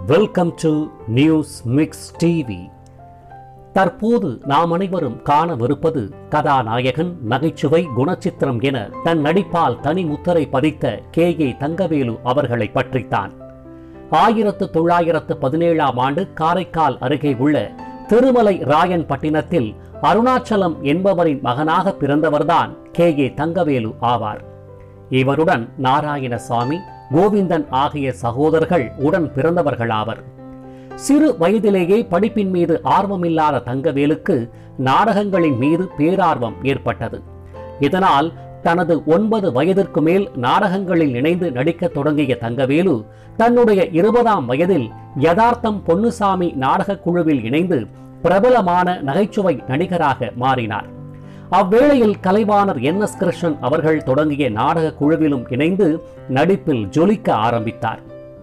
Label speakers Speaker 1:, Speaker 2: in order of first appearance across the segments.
Speaker 1: welcome to news mix TV தற்போது நாம் அனைவரும் காணவிருப்பது கதாநாயகன் நகைச்சுவை குணச்சித்திரம் என தன் நடிப்பால் தனி முத்திரை பதித்த கே ஏ தங்கவேலு அவர்களை பற்றித்தான் ஆயிரத்து தொள்ளாயிரத்து பதினேழாம் ஆண்டு காரைக்கால் அருகே உள்ள திருமலை ராயன்பட்டினத்தில் அருணாச்சலம் என்பவரின் மகனாக பிறந்தவர்தான் கே ஏ தங்கவேலு ஆவார் இவருடன் நாராயணசாமி கோவிந்தன் ஆகிய சகோதரர்கள் உடன் பிறந்தவர்களாவர் சிறு வயதிலேயே படிப்பின் மீது ஆர்வமில்லாத தங்கவேலுக்கு நாடகங்களின் மீது பேரார்வம் ஏற்பட்டது இதனால் தனது ஒன்பது வயதிற்கு மேல் நாடகங்களில் இணைந்து நடிக்கத் தொடங்கிய தங்கவேலு தன்னுடைய இருபதாம் வயதில் யதார்த்தம் பொன்னுசாமி நாடகக் குழுவில் இணைந்து பிரபலமான நகைச்சுவை நடிகராக மாறினார் அவ்வேளையில் கலைவாணர் என் எஸ் கிருஷ்ணன் அவர்கள் தொடங்கிய நாடக குழுவிலும் இணைந்து நடிப்பில் ஜொலிக்க ஆரம்பித்தார்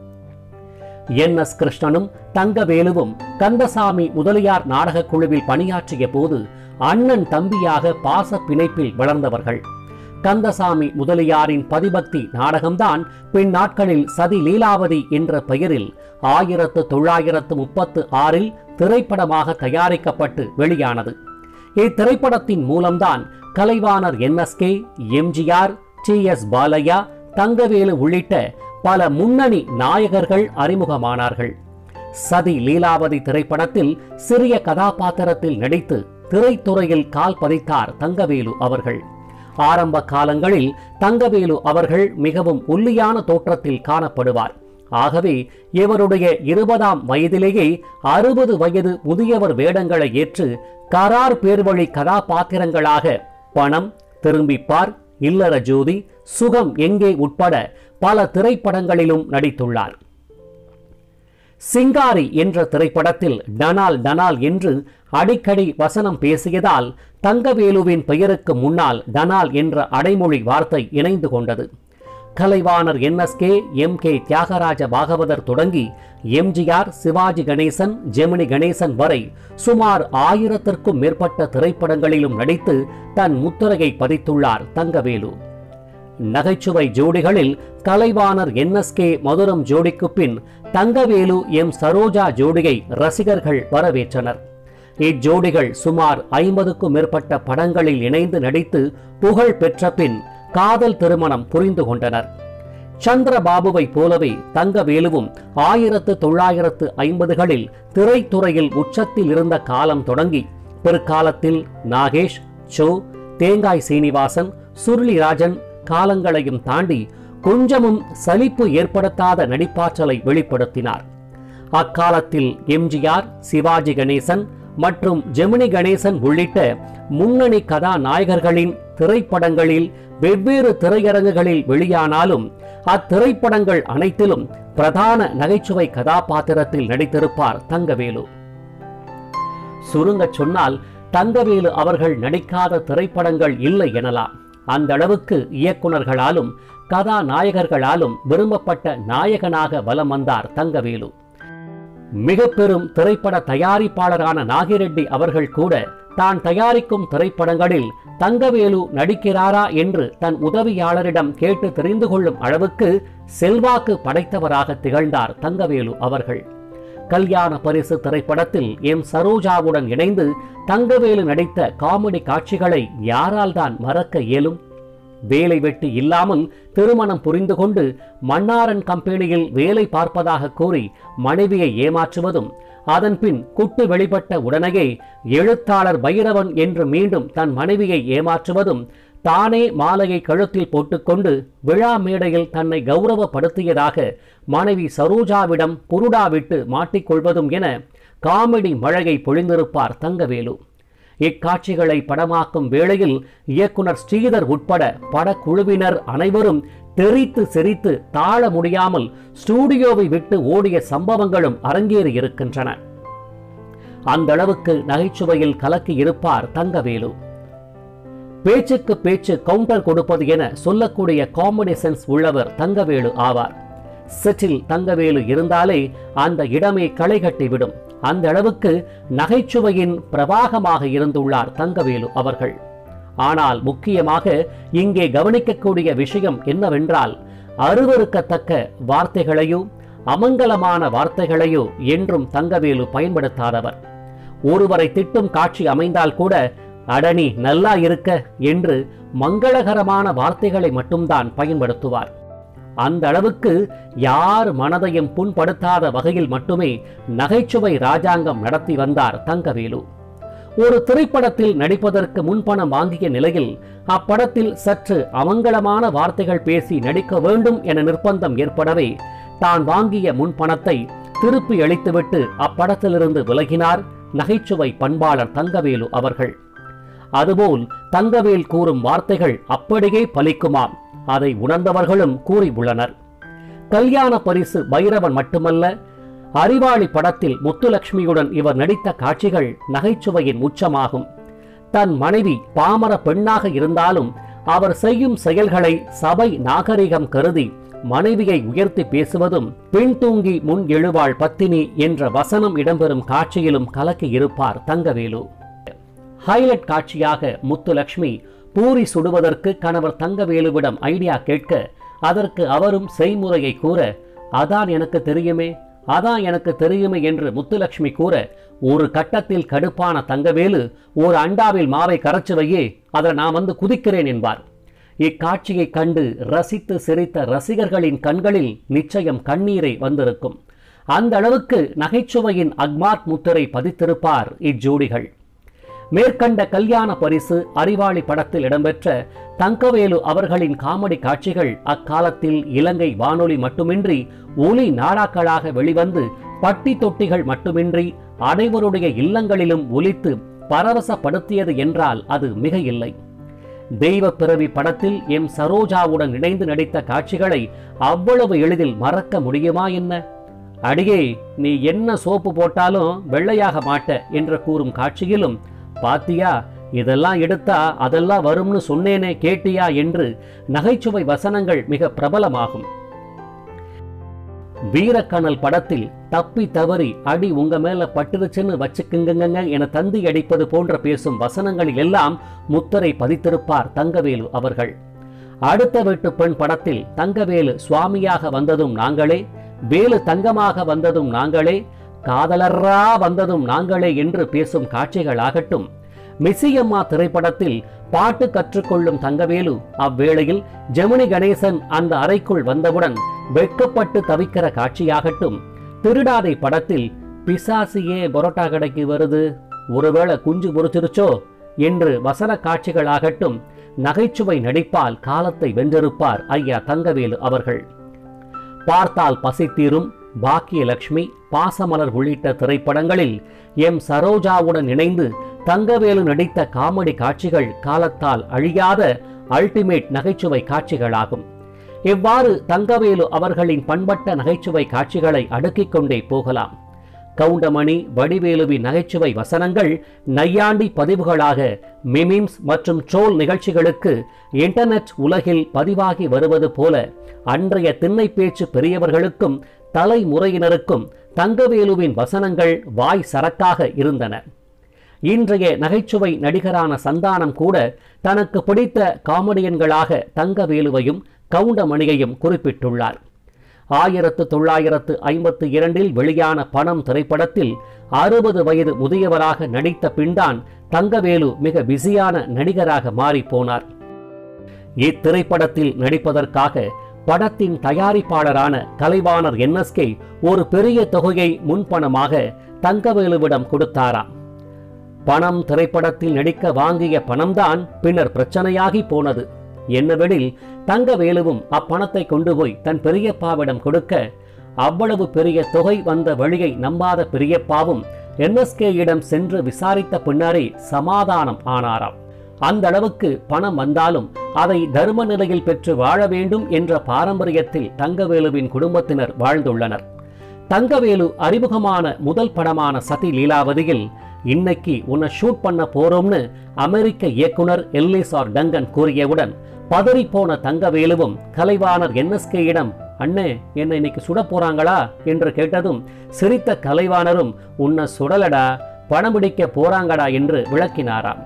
Speaker 1: என் எஸ் கிருஷ்ணனும் தங்கவேலுவும் கந்தசாமி முதலியார் நாடகக் குழுவில் பணியாற்றிய போது அண்ணன் தம்பியாக பாச பிணைப்பில் வளர்ந்தவர்கள் கந்தசாமி முதலியாரின் பதிபக்தி நாடகம்தான் பின் நாட்களில் சதி லீலாவதி என்ற பெயரில் ஆயிரத்து தொள்ளாயிரத்து முப்பத்து ஆறில் திரைப்படமாக தயாரிக்கப்பட்டு வெளியானது இத்திரைப்படத்தின் மூலம்தான் Kalaivanar NSK MGR T S Balaiah Thangavelu உள்ளிட்ட பல முன்னணி நாயகர்கள் அறிமுகமானார்கள் சதி லீலாவதி திரைப்படத்தில் சிறிய கதாபாத்திரத்தில் நடித்து திரைத்துறையில் கால் பதித்தார் தங்கவேலு அவர்கள் ஆரம்ப காலங்களில் தங்கவேலு அவர்கள் மிகவும் ஒல்லியான தோற்றத்தில் காணப்படுவார் ஆகவே இவருடைய இருபதாம் வயதிலேயே அறுபது வயது முதியவர் வேடங்களை ஏற்று கரார் பேர்வழி கதாபாத்திரங்களாக பணம் திரும்பிப்பார் இல்லற ஜோதி சுகம் எங்கே உட்பட பல திரைப்படங்களிலும் நடித்துள்ளார் சிங்காரி என்ற திரைப்படத்தில் டனால் டனால் என்று அடிக்கடி வசனம் பேசியதால் தங்கவேலுவின் பெயருக்கு முன்னால் டனால் என்ற அடைமொழி வார்த்தை இணைந்து கொண்டது Kalaivanar NSK M K Thyagaraja Bhagavathar தொடங்கி எம்ஜிஆர் சிவாஜி கணேசன் ஜெமினி கணேசன் வரை சுமார் ஆயிரத்திற்கும் மேற்பட்ட திரைப்படங்களிலும் நடித்து தன் முத்திரையை பதித்துள்ளார் தங்கவேலு நகைச்சுவை ஜோடிகளில் கலைவாணர் என்எஸ்கே மதுரம் ஜோடிக்கு பின் தங்கவேலு எம் சரோஜா ஜோடியை ரசிகர்கள் வரவேற்றனர் இஜோடிகள் சுமார் ஐம்பதுக்கும் மேற்பட்ட படங்களில் இணைந்து நடித்து புகழ் பெற்ற பின் காதல் திருமணம் புரிந்து கொண்டனர் சந்திரபாபுவை போலவே தங்கவேலுவும் ஆயிரத்து தொள்ளாயிரத்து ஐம்பதுகளில் திரைத்துறையில் உச்சத்தில் இருந்த காலம் தொடங்கி பிற்காலத்தில் நாகேஷ் சோ தேங்காய் சீனிவாசன் சுருளிராஜன் காலங்களையும் தாண்டி கொஞ்சமும் சலிப்பு ஏற்படுத்தாத நடிப்பாற்றலை வெளிப்படுத்தினார் அக்காலத்தில் எம்ஜிஆர் சிவாஜி கணேசன் மற்றும் ஜெமினி கணேசன் உள்ளிட்ட முன்னணி கதாநாயகர்களின் திரைப்படங்களில் வெவ்வேறு திரையரங்குகளில் வெளியானாலும் அத்திரைப்படங்கள் அனைத்திலும் பிரதான நகைச்சுவை கதாபாத்திரத்தில் நடித்திருப்பார் தங்கவேலு சுருங்கச் சொன்னால் தங்கவேலு அவர்கள் நடிக்காத திரைப்படங்கள் இல்லை எனலாம் அந்த அளவுக்கு இயக்குனர்களாலும் கதாநாயகர்களாலும் விரும்பப்பட்ட நாயகனாக வலம் வந்தார் தங்கவேலு மிக பெரும் திரைப்பட தயாரிப்பாளரான நாகிரெட்டி அவர்கள் கூட தான் தயாரிக்கும் திரைப்படங்களில் தங்கவேலு நடிக்கிறாரா என்று தன் உதவியாளரிடம் கேட்டு தெரிந்து கொள்ளும் அளவுக்கு செல்வாக்கு படைத்தவராக திகழ்ந்தார் தங்கவேலு அவர்கள் கல்யாண பரிசு திரைப்படத்தில் எம் சரோஜாவுடன் இணைந்து தங்கவேலு நடித்த காமெடி காட்சிகளை யாரால் தான் மறக்க இயலும் வேலை வெட்டி இல்லாமல் திருமணம் புரிந்து கொண்டு மன்னாரன் கம்பெனியில் வேலை பார்ப்பதாக கூறி மனைவியை ஏமாற்றுவதும் அதன்பின் குட்டு வெளிப்பட்ட உடனேயே எழுத்தாளர் பைரவன் என்று மீண்டும் தன் மனைவியை ஏமாற்றுவதும் தானே மாலையை கழுத்தில் போட்டுக்கொண்டு விழா மேடையில் தன்னை கௌரவப்படுத்தியதாக மனைவி சரோஜாவிடம் புருடா விட்டு மாட்டிக்கொள்வதும் என காமெடி மழையை பொழிந்திருப்பார் தங்கவேலு இக்காட்சிகளை படமாக்கும் வேளையில் இயக்குனர் ஸ்ரீதர் உட்பட படக்குழுவினர் அனைவரும் தெரித்து சிரித்து தாழ முடியாமல் ஸ்டூடியோவை விட்டு ஓடிய சம்பவங்களும் அரங்கேறி இருக்கின்றன அந்த அளவுக்கு நகைச்சுவையில் கலக்கி இருப்பார் தங்கவேலு பேச்சுக்கு பேச்சு கவுண்டர் கொடுப்பது என சொல்லக்கூடிய காமெடி சென்ஸ் உள்ளவர் தங்கவேலு ஆவார் செட்டில் தங்கவேலு இருந்தாலே அந்த இடமே களை கட்டிவிடும் அந்த அளவுக்கு நகைச்சுவையின் பிரவாகமாக இருந்துள்ளார் தங்கவேலு அவர்கள் ஆனால் முக்கியமாக இங்கே கவனிக்கக்கூடிய விஷயம் என்னவென்றால் அருவருக்கத்தக்க வார்த்தைகளையோ அமங்கலமான வார்த்தைகளையோ என்றும் தங்கவேலு பயன்படுத்தாதவர் ஒருவரை திட்டும் காட்சி அமைந்தால் கூட அடனி நல்லா இருக்க என்று மங்களகரமான வார்த்தைகளை மட்டும்தான் பயன்படுத்துவார் அந்த அளவுக்கு யார் மனதையும் புண்படுத்தாத வகையில் மட்டுமே நகைச்சுவை ராஜாங்கம் நடத்தி வந்தார் தங்கவேலு ஒரு திரைப்படத்தில் நடிப்பதற்கு முன்பணம் வாங்கிய நிலையில் அப்படத்தில் சற்று அமங்கலமான வார்த்தைகள் பேசி நடிக்க வேண்டும் என நிர்பந்தம் ஏற்படவே தான் வாங்கிய முன்பணத்தை திருப்பி அளித்துவிட்டு அப்படத்திலிருந்து விலகினார் நகைச்சுவை பண்பாளர் தங்கவேலு அவர்கள் அதுபோல் தங்கவேல் கூறும் வார்த்தைகள் அப்படியே பலிக்குமாம் அதை உணர்ந்தவர்களும் கூறியுள்ளனர் கல்யாண பரிசு பைரவன் மட்டுமல்ல அறிவாளி படத்தில் முத்துலட்சுமியுடன் இவர் நடித்த காட்சிகள் நகைச்சுவையின் உச்சமாகும் தன் மனைவி பாமர பெண்ணாக இருந்தாலும் அவர் செய்யும் செயல்களை சபை நாகரிகம் கருதி மனைவியை உயர்த்தி பேசுவதும் பெண் தூங்கி முன் எழுவாள் பத்தினி என்ற வசனம் இடம்பெறும் காட்சியிலும் கலக்கி இருப்பார் தங்கவேலு ஹைலைட் காட்சியாக முத்துலட்சுமி பூரி சுடுவதற்கு கணவர் தங்கவேலுவிடம் ஐடியா கேட்க அதற்கு அவரும் செய்முறையை கூற அதான் எனக்கு தெரியுமே அதான் எனக்கு தெரியுமே என்று முத்துலட்சுமி கூற ஒரு கட்டத்தில் கடுப்பான தங்கவேலு ஒரு அண்டாவில் மாவை கரைச்சு வையே அதை நான் வந்து குதிக்கிறேன் என்பார் இக்காட்சியை கண்டு ரசித்து சிரித்த ரசிகர்களின் கண்களில் நிச்சயம் கண்ணீரை வந்திருக்கும் அந்த அளவுக்கு நகைச்சுவையின் அக்மார்க் முத்திரை பதித்திருப்பார் இஜோடிகள் மேற்கண்ட கல்யாண பரிசு அறிவாளி படத்தில் இடம்பெற்ற தங்கவேலு அவர்களின் காமெடி காட்சிகள் அக்காலத்தில் இலங்கை வானொலி மட்டுமின்றி ஒலி நாடாக்களாக வெளிவந்து பட்டி தொட்டிகள் மட்டுமின்றி அனைவருடைய இல்லங்களிலும் ஒலித்து பரவசப்படுத்தியது என்றால் அது மிக இல்லை தெய்வ பிறவி படத்தில் எம் சரோஜாவுடன் இணைந்து நடித்த காட்சிகளை அவ்வளவு எளிதில் மறக்க முடியுமா என்ன அடியே நீ என்ன சோப்பு போட்டாலும் வெள்ளையாக மாட்ட என்று கூறும் காட்சியிலும் பாத்தியா இதெல்லாம் எடுத்தா அதெல்லாம் வரும்னு சொன்னேனே கேட்டியா என்று நகைச்சுவை வசனங்கள் மிக பிரபலமாகும் வீரக்கணல் படத்தில் தப்பி தவறி அடி உங்க மேல பட்டுருச்சுன்னு வச்சுக்குங்க என தந்தி அடிப்பது போன்ற பேசும் வசனங்களில் எல்லாம் முத்திரை பதித்திருப்பார் தங்கவேலு அவர்கள் அடுத்த வீட்டு பெண் படத்தில் தங்கவேலு சுவாமியாக வந்ததும் நாங்களே வேலு தங்கமாக வந்ததும் நாங்களே காதலரா வந்ததும் நாங்களே என்று பேசும் காட்சிகளாகட்டும் மிஸ்ஸியம்மா திரைப்படத்தில் பாட்டு கற்றுக்கொள்ளும் தங்கவேலு அவ்வேளையில் ஜெமினி கணேசன் அந்த அறைக்குள் வந்தவுடன் வெட்கப்பட்டு தவிக்கிற காட்சியாகட்டும் திருடாதை படத்தில் பிசாசியே பரோட்டா கடைக்கு வருது ஒருவேளை குஞ்சு பொறிச்சிருச்சோ என்று வசன காட்சிகளாகட்டும் நகைச்சுவை நடிப்பால் காலத்தை வென்றிருப்பார் ஐயா தங்கவேலு அவர்கள் பார்த்தால் பசித்தீரும் பாக்கியலட்சுமி பாசமலர் உள்ளிட்ட திரைப்படங்களில் எம் சரோஜாவுடன் இணைந்து தங்கவேலு நடித்த காமெடி காட்சிகள் காலத்தால் அழியாத அல்டிமேட் நகைச்சுவை காட்சிகளாகும் இவ்வாறு தங்கவேலு அவர்களின் பண்பட்ட நகைச்சுவை காட்சிகளை அடுக்கிக் கொண்டே போகலாம் கவுண்டமணி வடிவேலுவின் நகைச்சுவை வசனங்கள் நையாண்டி பதிவுகளாக மிமிம்ஸ் மற்றும் ட்ரோல் நிகழ்ச்சிகளுக்கு இன்டர்நெட் உலகில் பதிவாகி வருவது போல அன்றைய திண்ணை பேச்சு பெரியவர்களுக்கும் தலைமுறையினருக்கும் தங்கவேலுவின் வசனங்கள் வாய் சரக்காக இருந்தன இன்றைய நகைச்சுவை நடிகரான சந்தானம் கூட தனக்கு பிடித்த காமெடியன்களாக தங்கவேலுவையும் கவுண்டமணியையும் குறிப்பிட்டுள்ளார் ஆயிரத்து தொள்ளாயிரத்து ஐம்பத்து இரண்டில் வெளியான பணம் திரைப்படத்தில் அறுபது வயது முதியவராக நடித்த பின்தான் தங்கவேலு மிக பிஸியான நடிகராக மாறிப் போனார் இத்திரைப்படத்தில் நடிப்பதற்காக படத்தின் தயாரிப்பாளரான கலைவாணர் என்எஸ்கே ஒரு பெரிய தொகையை முன்பணமாக தங்கவேலுவிடம் கொடுத்தாராம் பணம் திரைப்படத்தில் நடிக்க வாங்கிய பணம்தான் பின்னர் பிரச்சனையாகி போனது என்னவெனில் தங்கவேலுவும் அப்பணத்தை கொண்டு போய் தன் பெரியப்பாவிடம் கொடுக்க அவ்வளவு பெரிய தொகை வந்த வழியை நம்பாத பெரியப்பாவும் என்எஸ்கேயிடம் சென்று விசாரித்த பின்னரே சமாதானம் ஆனாராம் அந்த அளவுக்கு பணம் வந்தாலும் அதை தர்ம நிலையில் பெற்று வாழ வேண்டும் என்ற பாரம்பரியத்தில் தங்கவேலுவின் குடும்பத்தினர் வாழ்ந்துள்ளனர் தங்கவேலு அறிமுகமான முதல் படமான சதி லீலாவதியில் இன்னைக்கு உன்னை ஷூட் பண்ண போறோம்னு அமெரிக்க இயக்குனர் எல்லிசார் டங்கன் கூறியவுடன் பதறிப்போன தங்கவேலுவும் கலைவாணர் என்எஸ்கேயிடம் அண்ணே என்னை இன்னைக்கு சுட போறாங்களா என்று கேட்டதும் சிரித்த கலைவாணரும் உன்னை சுடலடா படம் பிடிக்க போறாங்கடா என்று விளக்கினாராம்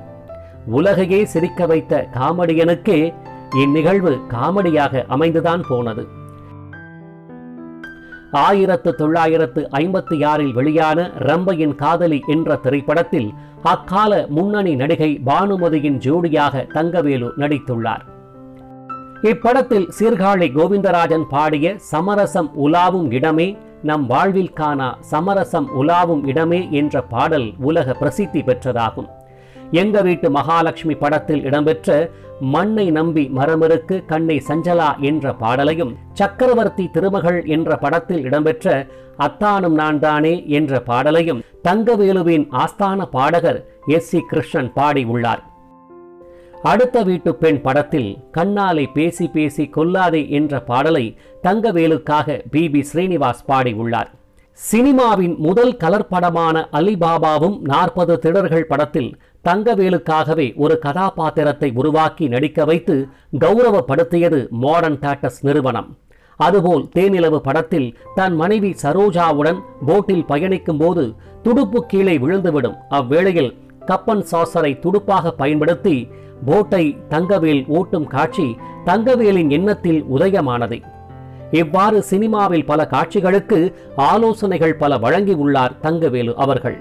Speaker 1: உலகையே சிரிக்க வைத்த காமெடியனுக்கே இந்நிகழ்வு காமெடியாக அமைந்துதான் போனது ஆயிரத்து தொள்ளாயிரத்து ஐம்பத்தி ஆறில் வெளியான ரம்பையின் காதலி என்ற திரைப்படத்தில் அக்கால முன்னணி நடிகை பானுமதியின் ஜோடியாக தங்கவேலு நடித்துள்ளார் இப்படத்தில் சீர்காழி கோவிந்தராஜன் பாடிய சமரசம் உலாவும் இடமே நம் வாழ்வில் காணா சமரசம் உலாவும் இடமே என்ற பாடல் உலக பிரசித்தி பெற்றதாகும் எங்க வீட்டு மகாலட்சுமி படத்தில் இடம்பெற்ற மண்ணை நம்பி மரமிருக்கு கண்ணை சஞ்சலா என்ற பாடலையும் சக்கரவர்த்தி திருமகள் என்ற படத்தில் இடம்பெற்ற அத்தானும் நான் தானே என்ற பாடலையும் தங்கவேலுவின் ஆஸ்தான பாடகர் எஸ் சி கிருஷ்ணன் பாடியுள்ளார் அடுத்த வீட்டு பெண் படத்தில் கண்ணாலை பேசி பேசி கொல்லாதே என்ற பாடலை தங்கவேலுக்காக பி பி ஸ்ரீனிவாஸ் பாடியுள்ளார் சினிமாவின் முதல் கலர் படமான அலிபாபாவும் நாற்பது திடர்கள் படத்தில் தங்கவேலுக்காகவே ஒரு கதாபாத்திரத்தை உருவாக்கி நடிக்க வைத்து கௌரவப்படுத்தியது மாடர்ன் டாட்டஸ் நிறுவனம் அதுபோல் தேனிலவு படத்தில் தன் மனைவி சரோஜாவுடன் போட்டில் பயணிக்கும் போது துடுப்பு கீழே விழுந்துவிடும் அவ்வேளையில் கப்பன் சாசரை துடுப்பாக பயன்படுத்தி போட்டை தங்கவேல் ஓட்டும் காட்சி தங்கவேலின் எண்ணத்தில் உதயமானது இவ்வாறு சினிமாவில் பல காட்சிகளுக்கு ஆலோசனைகள் பல வழங்கியுள்ளார் தங்கவேலு அவர்கள்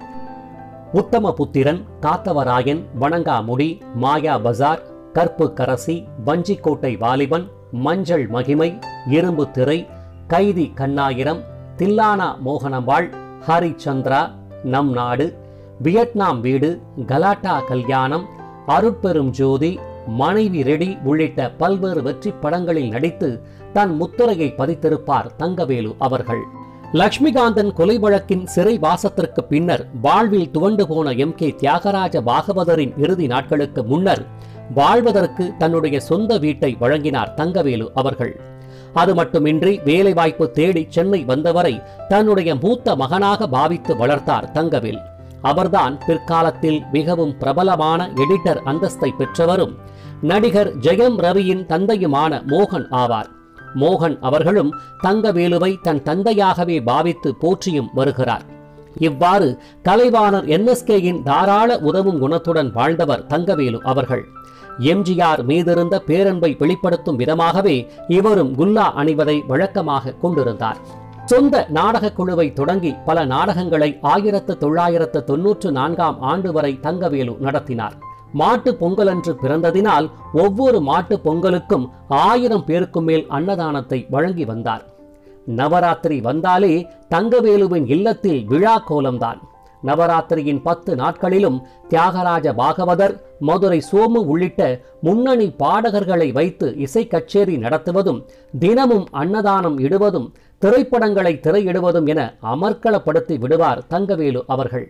Speaker 1: உத்தம புத்திரன் காத்தவராயன் வணங்காமுடி மாயா பஜார் கற்பு கரசி வஞ்சிக்கோட்டை வாலிபன் மஞ்சள் மகிமை இரும்பு திரை கைதி கண்ணாயிரம் தில்லானா மோகனம்பாள் ஹரிச்சந்திரா நம் நாடு வியட்நாம் வீடு கலாட்டா கல்யாணம் அருட்பெரும் ஜோதி மனைவி ரெடி உள்ளிட்ட பல்வேறு வெற்றி படங்களில் நடித்து தன் முத்திரையை பதித்திருப்பார் தங்கவேலு அவர்கள் லக்ஷ்மிகாந்தன் கொலை வழக்கின் சிறை வாசத்திற்கு பின்னர் வாழ்வில் துவண்டு போன எம் கே தியாகராஜ பாகவதரின் இறுதி நாட்களுக்கு முன்னர் வாழ்வதற்கு தன்னுடைய சொந்த வீட்டை வழங்கினார் தங்கவேலு அவர்கள் அது மட்டுமின்றி வேலைவாய்ப்பு தேடி சென்னை வந்தவரை தன்னுடைய மூத்த மகனாக பாவித்து வளர்த்தார் தங்கவேல் அவர்தான் பிற்காலத்தில் மிகவும் பிரபலமான எடிட்டர் அந்தஸ்தை பெற்றவரும் நடிகர் ஜெயம் ரவியின் தந்தையுமான மோகன் ஆவார் மோகன் அவர்களும் தங்கவேலுவை தன் தந்தையாகவே பாவித்து போற்றியும் வருகிறார் இவ்வாறு கலைவாணர் என்எஸ்கேயின் தாராள உதவும் குணத்துடன் வாழ்ந்தவர் தங்கவேலு அவர்கள் எம்ஜிஆர் மீதிருந்த பேரன்பை வெளிப்படுத்தும் விதமாகவே இவரும் குல்லா அணிவதை வழக்கமாக கொண்டிருந்தார் சொந்த நாடகக் குழுவை தொடங்கி பல நாடகங்களை ஆயிரத்து தொள்ளாயிரத்து தொன்னூற்று நான்காம் ஆண்டு வரை தங்கவேலு நடத்தினார் மாட்டு பொங்கலன்று பிறந்ததினால் ஒவ்வொரு மாட்டு பொங்கலுக்கும் ஆயிரம் பேருக்கும் மேல் அன்னதானத்தை வழங்கி வந்தார் நவராத்திரி வந்தாலே தங்கவேலுவின் இல்லத்தில் விழா கோலம்தான் நவராத்திரியின் பத்து நாட்களிலும் தியாகராஜ பாகவதர் மதுரை சோமு உள்ளிட்ட முன்னணி பாடகர்களை வைத்து இசை கச்சேரி நடத்துவதும் தினமும் அன்னதானம் இடுவதும் திரைப்படங்களை திரையிடுவதும் என அமர்க்களப்படுத்தி விடுவார் தங்கவேலு அவர்கள்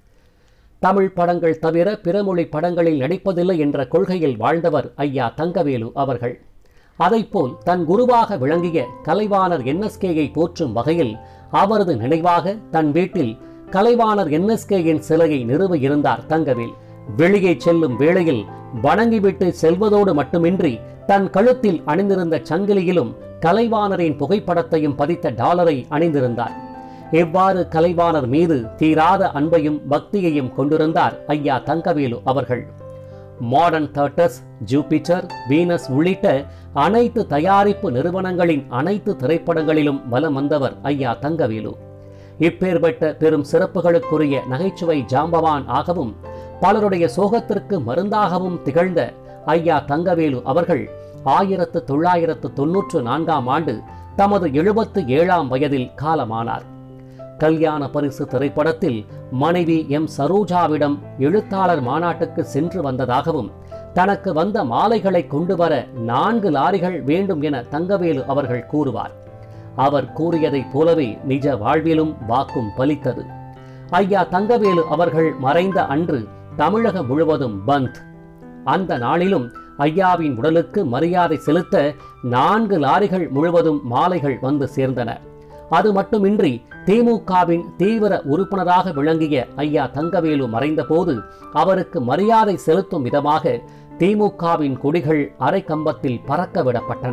Speaker 1: தமிழ் படங்கள் தவிர பிறமொழி படங்களில் நடிப்பதில்லை என்ற கொள்கையில் வாழ்ந்தவர் ஐயா தங்கவேலு அவர்கள் அதைப்போல் தன் குருவாக விளங்கிய கலைவாணர் என்எஸ்கேயை போற்றும் வகையில் அவரது நினைவாக தன் வீட்டில் கலைவாணர் என்எஸ்கேயின் சிலையை நிறுவ இருந்தார் தங்கவேல் வெளியே செல்லும் வேளையில் வணங்கிவிட்டு செல்வதோடு மட்டுமின்றி தன் கழுத்தில் அணிந்திருந்த சங்கிலியிலும் கலைவாணரின் புகைப்படத்தையும் பதித்த டாலரை அணிந்திருந்தார் இவ்வாறு கலைவாணர் மீது தீராத அன்பையும் பக்தியையும் கொண்டிருந்தார் ஐயா தங்கவேலு அவர்கள் மாடர்ன் தேட்டர்ஸ் ஜூபிட்டர் வீனஸ் உள்ளிட்ட அனைத்து தயாரிப்பு நிறுவனங்களின் அனைத்து திரைப்படங்களிலும் வலம் வந்தவர் ஐயா தங்கவேலு இப்பேற்பட்ட பெரும் சிறப்புகளுக்குரிய நகைச்சுவை ஜாம்பவான் ஆகவும் பலருடைய சோகத்திற்கு மருந்தாகவும் திகழ்ந்த ஐயா தங்கவேலு அவர்கள் ஆயிரத்து தொள்ளாயிரத்து தொன்னூற்று நான்காம் ஆண்டு தமது எழுபத்து ஏழாம் வயதில் காலமானார் கல்யாண பரிசு திரைப்படத்தில் மனைவி எம் சரோஜாவிடம் எழுத்தாளர் மாநாட்டுக்கு சென்று வந்ததாகவும் தனக்கு வந்த மாலைகளை கொண்டு வர நான்கு லாரிகள் வேண்டும் என தங்கவேலு அவர்கள் கூறுவார் அவர் கூறியதைப் போலவே நிஜ வாழ்விலும் வாக்கும் பலித்தது ஐயா தங்கவேலு அவர்கள் மறைந்த அன்று தமிழகம் முழுவதும் பந்த் அந்த நாளிலும் ஐயாவின் உடலுக்கு மரியாதை செலுத்த நான்கு லாரிகள் முழுவதும் மாலைகள் வந்து சேர்ந்தன அது மட்டுமின்றி திமுகவின் தீவிர உறுப்பினராக விளங்கிய ஐயா தங்கவேலு மறைந்தபோது அவருக்கு மரியாதை செலுத்தும் விதமாக திமுகவின் கொடிகள் அரை கம்பத்தில் பறக்க விடப்பட்டன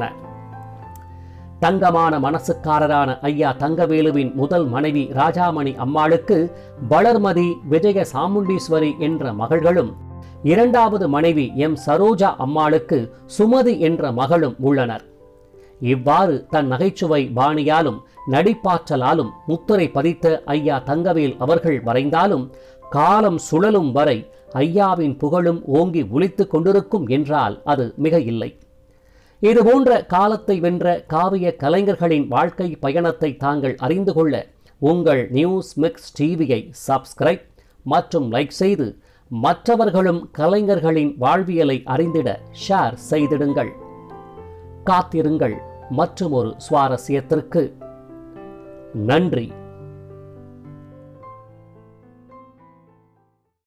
Speaker 1: தங்கமான மனசுக்காரரான ஐயா தங்கவேலுவின் முதல் மனைவி ராஜாமணி அம்மாளுக்கு வளர்மதி விஜய சாமுண்டீஸ்வரி என்ற மகள்களும் இரண்டாவது மனைவி எம் சரோஜா அம்மாளுக்கு சுமதி என்ற மகளும் உள்ளனர் இவ்வாறு தன் நகைச்சுவை பாணியாலும் நடிப்பாற்றலாலும் முத்திரை பதித்த ஐயா தங்கவேல் அவர்கள் வரைந்தாலும் காலம் சுழலும் வரை ஐயாவின் புகழும் ஓங்கி ஒலித்துக் கொண்டிருக்கும் என்றால் அது மிக இல்லை இதுபோன்ற காலத்தை வென்ற காவிய கலைஞர்களின் வாழ்க்கை பயணத்தை தாங்கள் அறிந்து கொள்ள உங்கள் நியூஸ் மிக்ஸ் டிவியை சப்ஸ்கிரைப் மற்றும் லைக் செய்து மற்றவர்களும் கலைஞர்களின் வாழ்வியலை அறிந்திட ஷேர் செய்திடுங்கள் காத்திருங்கள் மற்றும் ஒரு சுவாரஸ்யத்திற்கு நன்றி